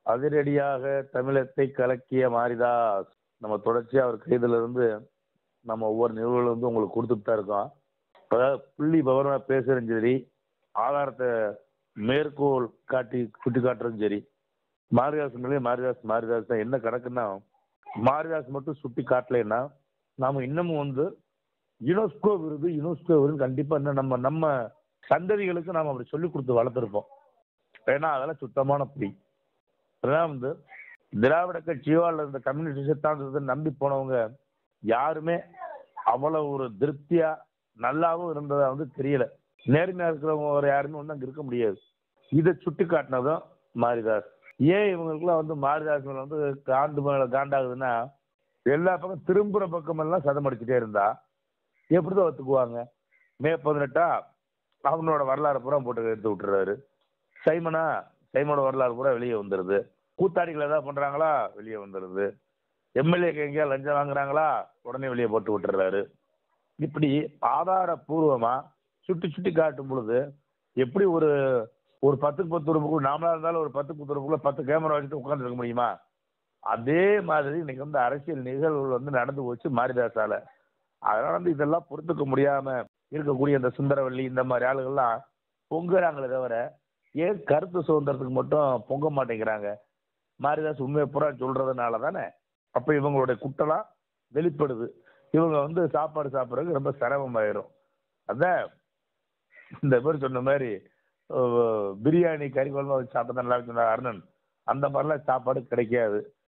அதிரடியாக தமிழத்தை கலக்கிய மாரிதாஸ் நம்ம தொடர்ச்சியாக அவர் கைதுல இருந்து நம்ம ஒவ்வொரு நிகழ்வுகளும் வந்து உங்களுக்கு கொடுத்துட்டு தான் இருக்கோம் அதாவது புள்ளி பவரமாக பேசுறதும் சரி ஆதாரத்தை மேற்கோள் காட்டி சுட்டி காட்டுறதும் சரி மாரிதாஸ் மேலே மாரிதாஸ் மாரிதாஸ் தான் என்ன கணக்குன்னா மாரிதாஸ் மட்டும் சுட்டி காட்டலைன்னா நாம இன்னமும் வந்து யுனெஸ்கோ விருது யுனெஸ்கோ விருது கண்டிப்பாக இன்னும் நம்ம நம்ம சந்ததிகளுக்கு நாம் அப்படி சொல்லி கொடுத்து வளர்த்துருப்போம் ஏன்னா அதெல்லாம் சுத்தமான பொய் அதெல்லாம் வந்து திராவிட கட்சியோ அல்லது இந்த கம்யூனிஸ்ட் சித்தாந்தத்தை நம்பி போனவங்க யாருமே அவ்வளவு ஒரு திருப்தியா நல்லாவும் இருந்ததா வந்து தெரியல நேர்மையா இருக்கிறவங்க ஒரு யாருமே ஒன்றும் அங்கே இருக்க முடியாது இதை சுட்டி காட்டினதும் மாரிதாஸ் ஏன் இவங்களுக்குலாம் வந்து மாரிதாஸ் மேல வந்து காண்டு மேல காண்டாகுதுன்னா எல்லா பக்கம் திரும்புற பக்கமெல்லாம் சதம் அடிச்சுட்டே இருந்தா எப்படிதான் ஒத்துக்குவாங்க மே பதினெட்டா அவனோட வரலாறு பூரா போட்டு எடுத்து விட்டுறாரு சைமனா சைமனோட வரலாறு பூரா வெளியே வந்துடுது கூத்தாடிகள் ஏதாவது பண்றாங்களா வெளியே வந்துடுது எம்எல்ஏக்கு எங்கேயா லஞ்சம் வாங்குறாங்களா உடனே வெளியே போட்டு விட்டுறாரு இப்படி ஆதாரபூர்வமா சுட்டி சுட்டி காட்டும் பொழுது எப்படி ஒரு ஒரு பத்துக்கு பத்து ரூபாய்க்கு நாமளா இருந்தாலும் ஒரு பத்து பத்து ரூபாய்க்குள்ள பத்து கேமரா வச்சுட்டு உட்காந்துருக்க முடியுமா அதே மாதிரி இன்னைக்கு வந்து அரசியல் நிகழ்வுகள் வந்து நடந்து போச்சு மாரிதாசால அதனால வந்து இதெல்லாம் பொறுத்துக்க முடியாம இருக்கக்கூடிய இந்த சுந்தரவள்ளி இந்த மாதிரி ஆளுகள்லாம் பொங்குறாங்களே தவிர ஏன் கருத்து சுதந்திரத்துக்கு மட்டும் பொங்க மாட்டேங்கிறாங்க மாரிதாஸ் உண்மையை பூரா சொல்றதுனால தானே அப்ப இவங்களுடைய குட்டலாம் வெளிப்படுது இவங்க வந்து சாப்பாடு சாப்பிட்றதுக்கு ரொம்ப சிரமமாயிரும் அதான் இந்த பேர் சொன்ன மாதிரி அஹ், பிரியாணி கறி குழம்பு வச்சு சாப்பிட்டா நல்லா இருக்குன்னு சொன்னார் அருணன் அந்த மாதிரிலாம் சாப்பாடு கிடைக்காது